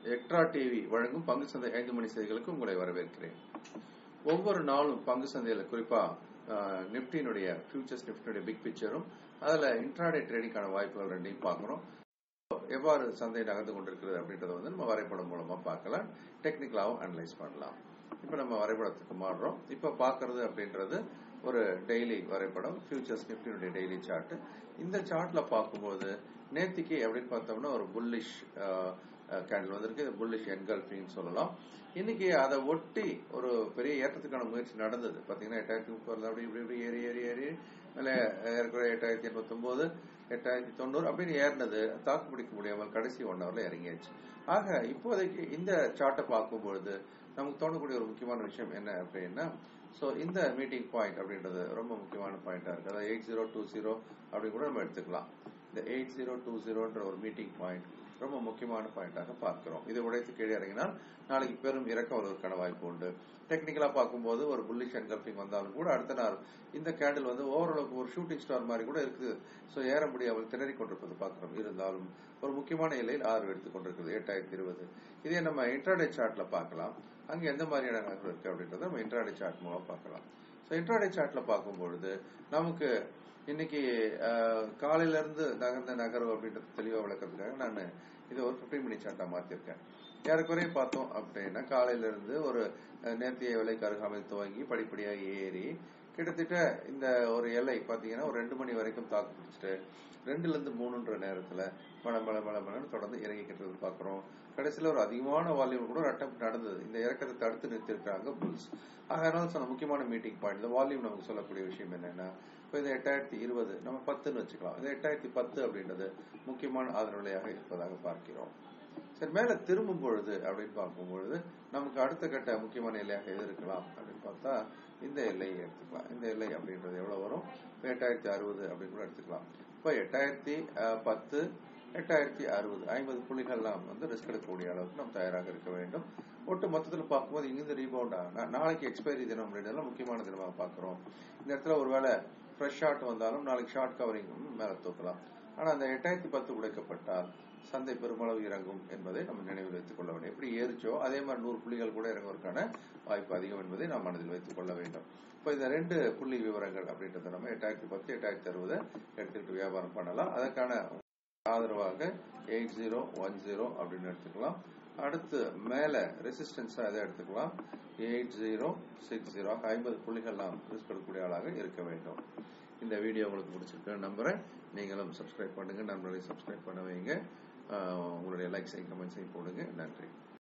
extra TV வழங்கும் பங்கு சந்தை ஐந்து மணி செய்திகளுக்கு உங்களை வரவேற்கிறேன் ஒவ்வொரு நாளும் பங்கு சந்தையில் குறிப்பா அஹ், நிப்டியினுடைய ஃபியூச்சர்ஸ் நிப்டியுடைய பிக் பிக்சரும் அதுல இன்ட்ராடே ட்ரேடிங்கான வாய்ப்புகள் ரெண்டையும் பார்க்கணும் எவ்வாறு சந்தை நகர்ந்து கொண்டிருக்கிறது அப்படின்றத வந்து நம்ம வரைபடம் மூலமா பார்க்கலாம் டெக்னிக்கலாவும் அனலைஸ் பண்ணலாம் இப்போ நம்ம வரைபடத்துக்கு மாறுறோம் இப்போ பார்க்கறது அப்படின்றது ஒரு டெய்லி வரைபடம் ஃபியூச்சர்ஸ் நிப்டினுடைய டெய்லி சார்ட் இந்த சார்ட்ல பார்க்கும்போது நேத்திக்கு அப்படின்னு பார்த்தோம்னா ஒரு புல்லிஷ் கேண்டில் வந்திருக்கு புல்லிஷ் என்கல்ஃபின்னு சொல்லலாம் இன்னைக்கு அதை ஒட்டி ஒரு பெரிய ஏற்றத்துக்கான முயற்சி நடந்தது பாத்தீங்கன்னா எட்டாயிரத்தி முப்பதுல அப்படி இப்படி இப்படி ஏறி ஏறி ஏறி மேல ஏற்கனவே எட்டாயிரத்தி எண்பத்தொன்பது எட்டாயிரத்தி தொண்ணூறு அப்படின்னு ஏறினது தாக்கு பிடிக்க முடியாமல் கடைசி ஒன் ஹவர்ல இறங்கியாச்சு ஆக இப்போதைக்கு இந்த சார்ட்டை பார்க்கும்பொழுது நமக்கு தோணக்கூடிய ஒரு முக்கியமான விஷயம் என்ன அப்படின்னா ஸோ இந்த மீட்டிங் பாயிண்ட் அப்படின்றது ரொம்ப முக்கியமான பாயிண்டா இருக்கு அதாவது எயிட் ஜீரோ டூ ஜீரோ அப்படி கூட நம்ம எடுத்துக்கலாம் இந்த எயிட் ஜீரோ டூ ஜீரோன்ற ஒரு மீட்டிங் பாயிண்ட் ரொம்ப முக்கியமான பாயிண்டாக பார்க்கிறோம் இதை உடைத்து கீழே இறங்கினால் நாளைக்கு பெரும் இறக்கம் வருவதற்கான வாய்ப்பு உண்டு டெக்னிக்கலா பார்க்கும்போது ஒரு புல்லிஷ் என்கல்பிங் வந்தாலும் கூட அடுத்த நாள் இந்த கேண்டில் வந்து ஓரளவுக்கு ஒரு ஷூட்டிங் ஸ்டார் மாதிரி கூட இருக்குது ஸோ ஏற முடியாமல் திணறி கொண்டிருப்பது பார்க்கிறோம் இருந்தாலும் ஒரு முக்கியமான எல்லையில் ஆறு எடுத்துக் கொண்டிருக்கிறது எட்டாயிரத்தி இருபது இதே நம்ம இன்ட்ராடே சார்ட்ல பார்க்கலாம் அங்க எந்த மாதிரியான நகரம் இருக்கு அப்படின்றத நம்ம இன்ட்ராடே சார்ட் மூலம் பார்க்கலாம் ஸோ இன்ட்ராடே சார்ட்ல பார்க்கும்பொழுது நமக்கு இன்னைக்கு அஹ், காலையில இருந்து நகர்ந்த நகர்வு அப்படின்றது தெளிவா விளக்கறதுக்காக நான் இதை ஒரு 15 மினிட் சார்ட்டா மாத்திருக்கேன் ஏறக்குறைய பார்த்தோம் அப்படின்னா காலையில இருந்து ஒரு அஹ், நேர்த்திய விலைக்கு அருகாமையில் துவங்கி படிப்படியா ஏறி கிட்டத்தட்ட இந்த ஒரு எல்லை பாத்தீங்கன்னா ஒரு ரெண்டு மணி வரைக்கும் தாக்கு பிடிச்சிட்டு ரெண்டுல இருந்து மூணுன்ற நேரத்துல மழை மழை மழை மழைன்னு தொடர்ந்து இறங்கிக்கிட்டு பாக்குறோம் கடைசியில ஒரு அதிகமான வால்யூம் கூட ஒரு அட்டம் நடந்தது இந்த இறக்கத்தை தடுத்து நிறுத்திருக்காங்க புல்ஸ் அதனால சொன்ன முக்கியமான மீட்டிங் பாயிண்ட் இந்த வால்யூம் நமக்கு சொல்லக்கூடிய விஷயம் என்னன்னா இப்போ இது எட்டாயிரத்தி இருபது நம்ம பத்துன்னு வச்சுக்கலாம் இது எட்டாயிரத்தி பத்து அப்படின்றது முக்கியமான ஆதரவு நிலையாக இருப்பதாக பார்க்கிறோம் சரி மேல திரும்பும் பொழுது அப்படின்னு பார்க்கும் பொழுது நமக்கு அடுத்த கட்ட முக்கியமான எல்லையாக எது இருக்கலாம் அப்படின்னு பார்த்தா இந்த எல்லையை எடுத்துக்கலாம் இந்த எல்லை அப்படின்றது எவ்வளவு வரும் இப்போ எட்டாயிரத்தி அறுபது அப்படின்னு கூட எடுத்துக்கலாம் இப்போ எட்டாயிரத்தி அஹ், பத்து எட்டாயிரத்தி அறுபது ஐம்பது புள்ளிகள்லாம் வந்து ரிஸ்க் எடுக்கக்கூடிய அளவுக்கு நம்ம தயாராக இருக்க வேண்டும் ஒட்டு மொத்தத்தில் பார்க்கும்போது இங்கிருந்து ரீபவுண்ட் ஆகுனா நாளைக்கு எக்ஸ்பைரி தினம் அப்படின்றதுலாம் முக்கியமான தினமாக பார்க்குறோம் இந்த இடத்துல ஒருவேளை ஃப்ரெஷ் ஷாட் வந்தாலும் நாளைக்கு ஷார்ட் கவரிங் மேலே தூக்கலாம் ஆனால் அந்த எட்டாயிரத்தி பத்து உடைக்கப்பட்டால் சந்தை பெருமளவு இறங்கும் என்பதை நம்ம நினைவில் வைத்துக் கொள்ள வேண்டும் எப்படி ஏறிச்சோ அதே மாதிரி நூறு புள்ளிகள் கூட இறங்குவதற்கான வாய்ப்பு அதிகம் என்பதை நாம் மனதில் வைத்துக் கொள்ள வேண்டும் இப்போ இந்த ரெண்டு புள்ளி விவரங்கள் அப்படின்றத நம்ம எட்டாயிரத்தி பத்து எட்டாயிரத்தி அறுபது எடுத்துக்கிட்டு வியாபாரம் பண்ணலாம் அதற்கான ஆதரவாக எயிட் ஜீரோ ஒன் ஜீரோ அப்படின்னு எடுத்துக்கலாம் அடுத்து மேல ரெசிஸ்டன்ஸா எதை எடுத்துக்கலாம் எயிட் ஜீரோ சிக்ஸ் ஜீரோ ஐம்பது புள்ளிகள் நாம் ரிஸ்க் எடுக்கக்கூடிய ஆளாக இருக்க வேண்டும் இந்த வீடியோ உங்களுக்கு பிடிச்சிருக்குன்னு நம்புறேன் நீங்களும் சப்ஸ்கிரைப் பண்ணுங்க நண்பர்களை சப்ஸ்கிரைப் பண்ண வைங்க ஆஹ் உங்களுடைய லைக்ஸையும் கமெண்ட்ஸையும் போடுங்க நன்றி